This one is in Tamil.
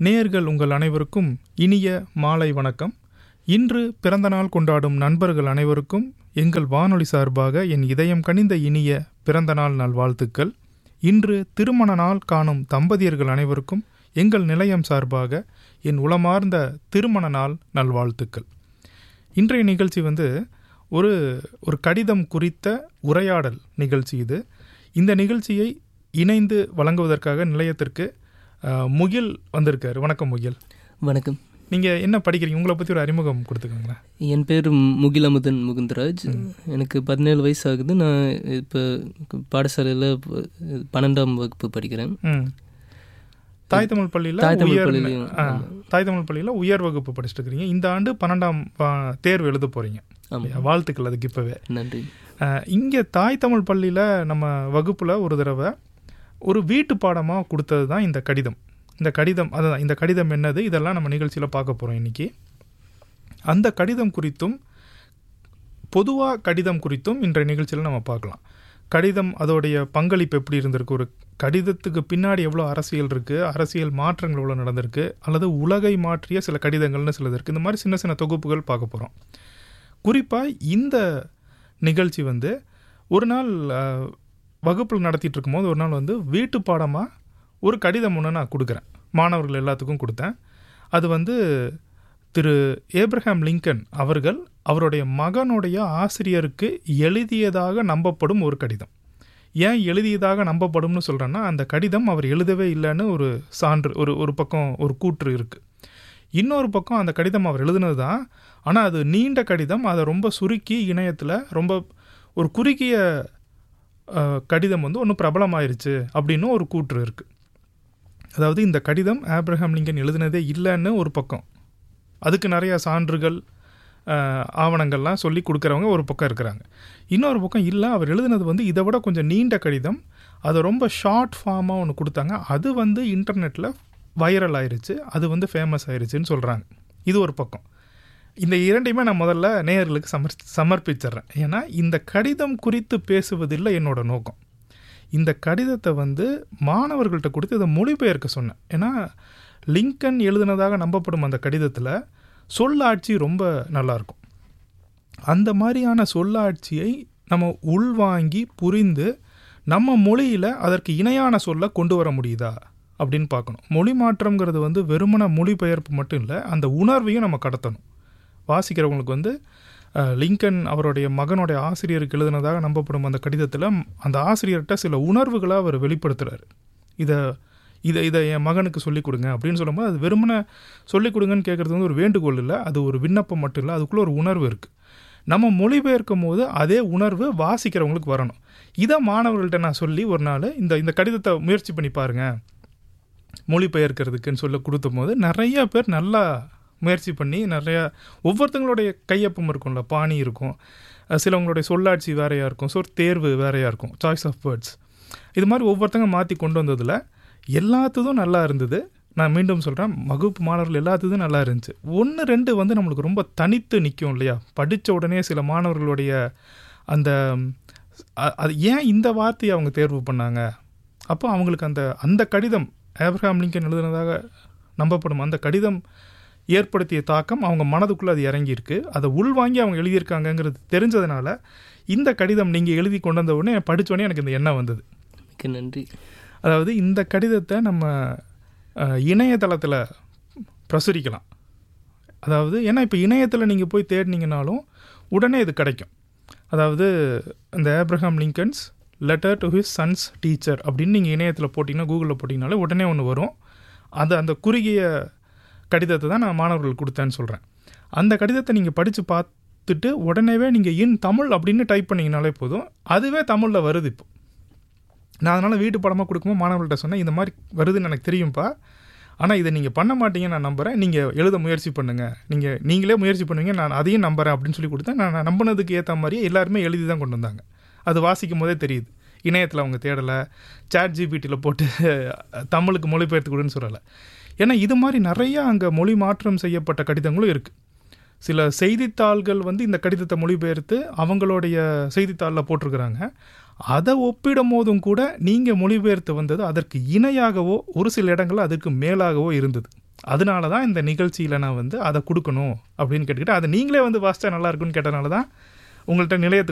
நேயர்கள் உங்கள் அனைவருக்கும் இனிய மாலை வணக்கம் இன்று பிறந்தநாள் கொண்டாடும் நண்பர்கள் அனைவருக்கும் எங்கள் வானொலி சார்பாக என் இதயம் கனிந்த இனிய பிறந்தநாள் நல்வாழ்த்துக்கள் இன்று திருமண நாள் காணும் தம்பதியர்கள் அனைவருக்கும் எங்கள் நிலையம் சார்பாக என் உளமார்ந்த திருமண நாள் நல்வாழ்த்துக்கள் இன்றைய நிகழ்ச்சி வந்து ஒரு ஒரு கடிதம் குறித்த உரையாடல் நிகழ்ச்சி இது இந்த நிகழ்ச்சியை இணைந்து வழங்குவதற்காக நிலையத்திற்கு அஹ், முகில் வந்திருக்காரு வணக்கம் முகில் வணக்கம் நீங்கள் என்ன படிக்கிறீங்க உங்களை பற்றி ஒரு அறிமுகம் கொடுத்துக்கோங்களேன் என் பேர் முகிலமுதன் முகுந்தராஜ் எனக்கு பதினேழு வயசு ஆகுது நான் இப்போ பாடசாலையில் பன்னெண்டாம் வகுப்பு படிக்கிறேன் ம் தாய் தமிழ் பள்ளியில் தாய் தமிழ் உயர் பள்ளியிலையும், ஆ, தாய் தமிழ் பள்ளியில் உயர் வகுப்பு படிச்சுட்டு இருக்கிறீங்க இந்த ஆண்டு பன்னெண்டாம் வா- தேர்வு எழுத போகிறீங்க ஆமாம் வாழ்த்துக்கள் அதுக்கு இப்போவே நன்றி இங்கே தாய் தமிழ் பள்ளியில் நம்ம வகுப்பில் ஒரு தடவை ஒரு வீட்டு பாடமாக கொடுத்தது தான் இந்த கடிதம் இந்த கடிதம் அதுதான் இந்த கடிதம் என்னது இதெல்லாம் நம்ம நிகழ்ச்சியில் பார்க்க போகிறோம் இன்னைக்கு அந்த கடிதம் குறித்தும் பொதுவாக கடிதம் குறித்தும் இன்றைய நிகழ்ச்சியில் நம்ம பார்க்கலாம் கடிதம் அதோடைய பங்களிப்பு எப்படி இருந்திருக்கு ஒரு கடிதத்துக்கு பின்னாடி எவ்வளோ அரசியல் இருக்குது அரசியல் மாற்றங்கள் எவ்வளோ நடந்திருக்கு அல்லது உலகை மாற்றிய சில கடிதங்கள்னு சிலது இருக்குது இந்த மாதிரி சின்ன சின்ன தொகுப்புகள் பார்க்க போகிறோம் குறிப்பாக இந்த நிகழ்ச்சி வந்து ஒரு நாள் அஹ், வகுப்பில் நடத்திட்டு இருக்கும்போது ஒரு நாள் வந்து வீட்டு பாடமாக ஒரு கடிதம் ஒன்று நான் கொடுக்குறேன் மாணவர்கள் எல்லாத்துக்கும் கொடுத்தேன் அது வந்து திரு ஏப்ரஹாம் லிங்கன் அவர்கள் அவருடைய மகனுடைய ஆசிரியருக்கு எழுதியதாக நம்பப்படும் ஒரு கடிதம் ஏன் எழுதியதாக நம்பப்படும்னு சொல்கிறேன்னா அந்த கடிதம் அவர் எழுதவே இல்லைன்னு ஒரு சான்று ஒரு ஒரு பக்கம் ஒரு கூற்று இருக்குது இன்னொரு பக்கம் அந்த கடிதம் அவர் எழுதுனது தான் ஆனால் அது நீண்ட கடிதம் அதை ரொம்ப சுருக்கி இணையத்தில் ரொம்ப ஒரு குறுகிய அஹ், கடிதம் வந்து ஒன்றும் பிரபலமாயிருச்சு அப்படின்னு ஒரு கூற்று இருக்குது அதாவது இந்த கடிதம் ஆப்ரஹாம் லிங்கன் எழுதினதே இல்லைன்னு ஒரு பக்கம் அதுக்கு நிறைய சான்றுகள் அஹ், ஆவணங்கள்லாம் சொல்லி கொடுக்குறவங்க ஒரு பக்கம் இருக்கிறாங்க இன்னொரு பக்கம் இல்லை அவர் எழுதினது வந்து இதை விட கொஞ்சம் நீண்ட கடிதம் அதை ரொம்ப ஷார்ட் ஃபார்மாக ஒன்று கொடுத்தாங்க அது வந்து இன்டர்நெட்டில் வைரல் ஆயிருச்சு அது வந்து ஃபேமஸ் ஆயிருச்சுன்னு சொல்கிறாங்க இது ஒரு பக்கம் இந்த இரண்டையுமே நான் முதல்ல நேயர்களுக்கு சமர் சமர்ப்பிச்சிடுறேன் ஏன்னா இந்த கடிதம் குறித்து பேசுவதில்லை என்னோட நோக்கம் இந்த கடிதத்தை வந்து மாணவர்கள்ட்ட கொடுத்து இதை மொழிபெயர்க்க சொன்னேன் ஏன்னா லிங்கன் எழுதினதாக நம்பப்படும் அந்த கடிதத்தில் சொல்லாட்சி ரொம்ப நல்லாயிருக்கும் அந்த மாதிரியான சொல்லாட்சியை நம்ம உள்வாங்கி புரிந்து நம்ம மொழியில் அதற்கு இணையான சொல்ல கொண்டு வர முடியுதா அப்படின்னு பார்க்கணும் மொழி மாற்றம்ங்கிறது வந்து வெறுமன மொழிபெயர்ப்பு மட்டும் இல்லை அந்த உணர்வையும் நம்ம கடத்தணும் வாசிக்கிறவங்களுக்கு வந்து அஹ், லிங்கன் அவருடைய மகனுடைய ஆசிரியருக்கு எழுதினதாக நம்பப்படும் அந்த கடிதத்தில் அந்த ஆசிரியர்கிட்ட சில உணர்வுகளை அவர் வெளிப்படுத்துகிறார் இதை இதை இதை என் மகனுக்கு சொல்லிக் கொடுங்க அப்படின்னு சொல்லும்போது அது வெறுமனே சொல்லிக் கொடுங்கன்னு கேட்குறது வந்து ஒரு வேண்டுகோள் இல்லை அது ஒரு விண்ணப்பம் மட்டும் இல்லை அதுக்குள்ளே ஒரு உணர்வு இருக்குது நம்ம மொழிபெயர்க்கும் போது அதே உணர்வு வாசிக்கிறவங்களுக்கு வரணும் இதை மாணவர்கள்ட்ட நான் சொல்லி ஒரு நாள் இந்த இந்த கடிதத்தை முயற்சி பண்ணி பாருங்க மொழிபெயர்க்கிறதுக்குன்னு சொல்ல கொடுத்த போது நிறைய பேர் நல்லா முயற்சி பண்ணி நிறைய ஒவ்வொருத்தங்களுடைய கையொப்பம் இருக்கும்ல பாணி இருக்கும் அஹ் சிலவங்களுடைய சொல்லாட்சி வேறையாக இருக்கும் சொற் தேர்வு வேறையாக இருக்கும் சாய்ஸ் ஆஃப் வேர்ட்ஸ் இது மாதிரி ஒவ்வொருத்தங்க மாற்றி கொண்டு வந்ததில் எல்லாத்துதும் நல்லா இருந்தது நான் மீண்டும் சொல்கிறேன் வகுப்பு மாணவர்கள் எல்லாத்துதும் நல்லா இருந்துச்சு ஒன்று ரெண்டு வந்து நம்மளுக்கு ரொம்ப தனித்து நிற்கும் இல்லையா படித்த உடனே சில மாணவர்களுடைய அந்த அ- அது ஏன் இந்த வார்த்தையை அவங்க தேர்வு பண்ணாங்க அப்போ அவங்களுக்கு அந்த அந்த கடிதம் ஆப்ரஹாம் லிங்கன் எழுதுனதாக நம்பப்படும் அந்த கடிதம் ஏற்படுத்திய தாக்கம் அவங்க மனதுக்குள்ளே அது இறங்கியிருக்கு அதை உள்வாங்கி அவங்க எழுதியிருக்காங்கங்கிறது தெரிஞ்சதுனால இந்த கடிதம் நீங்கள் எழுதி கொண்டு வந்த உடனே படிச்ச உடனே எனக்கு இந்த எண்ணம் வந்தது மிக்க நன்றி அதாவது இந்த கடிதத்தை நம்ம அஹ், இணையதளத்தில் பிரசுரிக்கலாம் அதாவது ஏன்னா இப்போ இணையத்தில் நீங்கள் போய் தேடினீங்கனாலும் உடனே இது கிடைக்கும் அதாவது இந்த Abraham Lincoln's letter to his son's teacher அப்படின்னு நீங்கள் இணையத்தில் போட்டிங்கன்னா கூகுளில் போட்டிங்கனாலே உடனே ஒன்று வரும் அது அந்த குறுகிய கடிதத்தை தான் நான் மாணவர்களுக்கு கொடுத்தேன்னு சொல்கிறேன் அந்த கடிதத்தை நீங்கள் படித்து பார்த்துட்டு உடனேவே நீங்கள் இன் தமிழ் அப்படின்னு டைப் பண்ணிங்கனாலே போதும் அதுவே தமிழில் வருது இப்போ நான் அதனால் வீட்டு படமாக கொடுக்கும்போது மாணவர்கள்ட்ட சொன்னேன் இந்த மாதிரி வருதுன்னு எனக்கு தெரியும்ப்பா ஆனால் இதை நீங்கள் பண்ண மாட்டீங்க நான் நம்புகிறேன் நீங்கள் எழுத முயற்சி பண்ணுங்கள் நீங்கள் நீங்களே முயற்சி பண்ணுவீங்க நான் அதையும் நம்புறேன் அப்படின்னு சொல்லி கொடுத்தேன் நான் நான் நம்பினதுக்கு ஏற்ற மாதிரியே எல்லாருமே எழுதி தான் கொண்டு வந்தாங்க அது வாசிக்கும் போதே தெரியுது இணையத்தில் அவங்க தேடலை சாட் ஜிபிடியில் போட்டு தமிழுக்கு மொழிபெயர்த்து கொடுன்னு சொல்லலை ஏன்னா இது மாதிரி நிறையா அங்கே மொழி மாற்றம் செய்யப்பட்ட கடிதங்களும் இருக்குது சில செய்தித்தாள்கள் வந்து இந்த கடிதத்தை மொழிபெயர்த்து அவங்களுடைய செய்தித்தாளில் போட்டிருக்கிறாங்க அதை ஒப்பிடும் போதும் கூட நீங்கள் மொழிபெயர்த்து வந்தது அதற்கு இணையாகவோ ஒரு சில இடங்களில் அதற்கு மேலாகவோ இருந்தது அதனால தான் இந்த நிகழ்ச்சியில் நான் வந்து அதை கொடுக்கணும் அப்படின்னு கேட்டுக்கிட்டு அதை நீங்களே வந்து வாசித்தா நல்லா இருக்குன்னு கேட்டனால தான் உங்கள்கிட்ட நிலையத்துக்கு